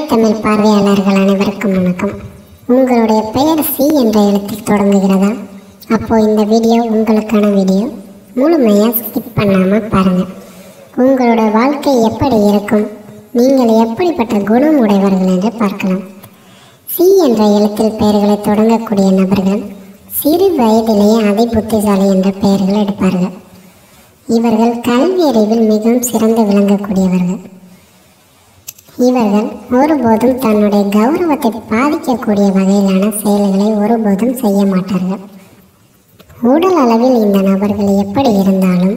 தமிழ் பார்வையாளர்கள் அனைவருக்கும் வணக்கம் உங்களுடைய பெயர் சி என்ற எழுத்தில் தொடங்குகிறதா அப்போ இந்த வீடியோ உங்களுக்கான வீடியோ முழுமையாக ஸ்கிப் பண்ணாமல் பாருங்கள் உங்களோட வாழ்க்கை எப்படி இருக்கும் நீங்கள் எப்படிப்பட்ட குணம் உடையவர்கள் என்று பார்க்கலாம் சி என்ற எழுத்தில் பெயர்களை தொடங்கக்கூடிய நபர்கள் சிறு வயதிலேயே அதி புத்திசாலி என்ற பெயர்கள் எடுப்பார்கள் இவர்கள் கல்வி அறிவில் மிகவும் சிறந்து விளங்கக்கூடியவர்கள் இவர்கள் ஒருபோதும் தன்னுடைய கௌரவத்தை பாதிக்கக்கூடிய வகையிலான செயல்களை ஒருபோதும் செய்ய மாட்டார்கள் உடல் அளவில் இந்த நபர்கள் எப்படி இருந்தாலும்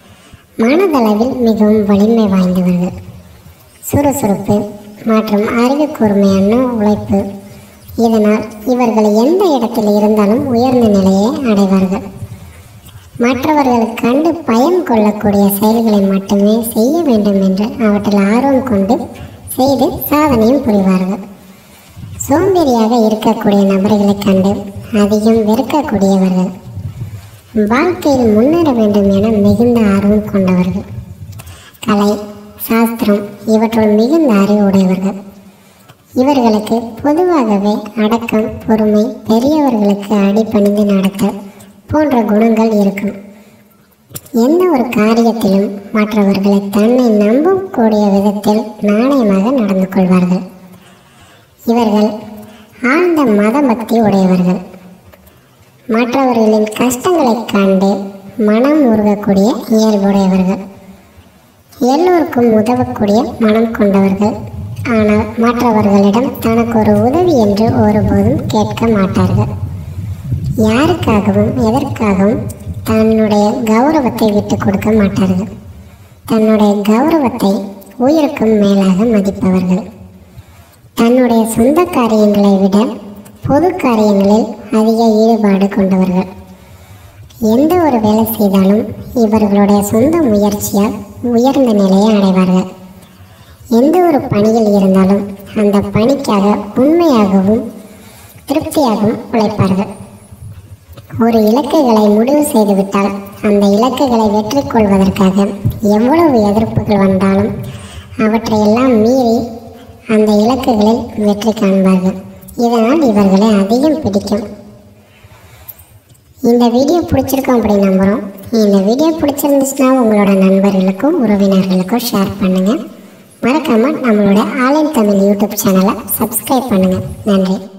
மனதளவில் மிகவும் வலிமை வாய்ந்தவர்கள் சுறுசுறுப்பு மற்றும் அறிவு கூர்மையான உழைப்பு இதனால் இவர்கள் எந்த இடத்தில் இருந்தாலும் உயர்ந்த நிலையை அடைவார்கள் மற்றவர்கள் கண்டு பயம் கொள்ளக்கூடிய செயல்களை மட்டுமே செய்ய வேண்டும் என்று அவற்றில் ஆர்வம் கொண்டு செய்து சாதனையும் புரிவார்கள் சோம்பேறியாக இருக்கக்கூடிய நபர்களை கண்டு அதிகம் வெறுக்கக்கூடியவர்கள் வாழ்க்கையில் முன்னேற வேண்டும் என மிகுந்த ஆர்வம் கொண்டவர்கள் கலை சாஸ்திரம் இவற்றுள் மிகுந்த அறிவு உடையவர்கள் இவர்களுக்கு பொதுவாகவே அடக்கம் பொறுமை பெரியவர்களுக்கு அடிபணிந்து நடத்தல் போன்ற குணங்கள் இருக்கும் எந்த ஒரு காரியத்திலும் மற்றவர்களை தன்னை நம்பக்கூடிய விதத்தில் நாணயமாக நடந்து கொள்வார்கள் இவர்கள் ஆழ்ந்த மத பக்தி உடையவர்கள் மற்றவர்களின் கஷ்டங்களைக் கண்டு மனம் உருகக்கூடிய இயல்புடையவர்கள் எல்லோருக்கும் உதவக்கூடிய மனம் கொண்டவர்கள் ஆனால் மற்றவர்களிடம் தனக்கு ஒரு உதவி என்று ஒருபோதும் கேட்க மாட்டார்கள் யாருக்காகவும் எதற்காகவும் தன்னுடைய கௌரவத்தை விட்டு கொடுக்க மாட்டார்கள் தன்னுடைய கௌரவத்தை உயிருக்கும் மேலாக மதிப்பவர்கள் தன்னுடைய சொந்த காரியங்களை விட பொது காரியங்களில் அதிக ஈடுபாடு கொண்டவர்கள் எந்த ஒரு வேலை செய்தாலும் இவர்களுடைய சொந்த முயற்சியால் உயர்ந்த நிலையை அடைவார்கள் எந்த ஒரு பணியில் இருந்தாலும் அந்த பணிக்காக உண்மையாகவும் திருப்தியாகவும் உழைப்பார்கள் ஒரு இலக்குகளை முடிவு செய்துவிட்டால் அந்த இலக்குகளை வெற்றி கொள்வதற்காக எவ்வளவு எதிர்ப்புகள் வந்தாலும் அவற்றை எல்லாம் மீறி அந்த இலக்குகளில் வெற்றி காண்பார்கள் இதனால் இவர்களை அதிகம் பிடிக்கும் இந்த வீடியோ பிடிச்சிருக்கோம் அப்படி நம்புகிறோம் இந்த வீடியோ பிடிச்சிருந்துச்சுன்னா உங்களோட நண்பர்களுக்கும் உறவினர்களுக்கும் ஷேர் பண்ணுங்கள் மறக்காமல் நம்மளோட ஆன்லைன் தமிழ் யூடியூப் சேனலை சப்ஸ்கிரைப் பண்ணுங்கள் நன்றி